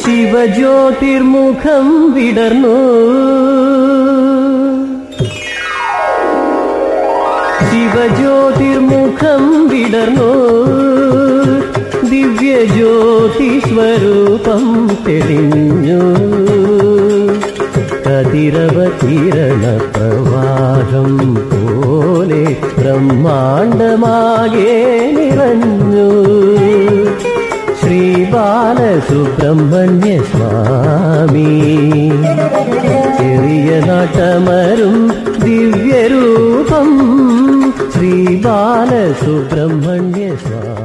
ശിവജ്യോതിർമുഖം വിടർന്നു ശിവജ്യോതിർമുഖം വിടർന്നു ദിവ്യജ്യോതിസ്വരൂപം തെളിഞ്ഞു കതിരവ കിരണ പ്രവാഹം പോലെ ബ്രഹ്മാണ്ടമാകെ നിറഞ്ഞു ശ്രീ ബാലസുബ്രഹ്മണ്യ സ്വാമി ചെറിയ നാട്ടമരും ദിവ്യരൂപം ശ്രീ ബാലസുബ്രഹ്മണ്യ സ്വാമി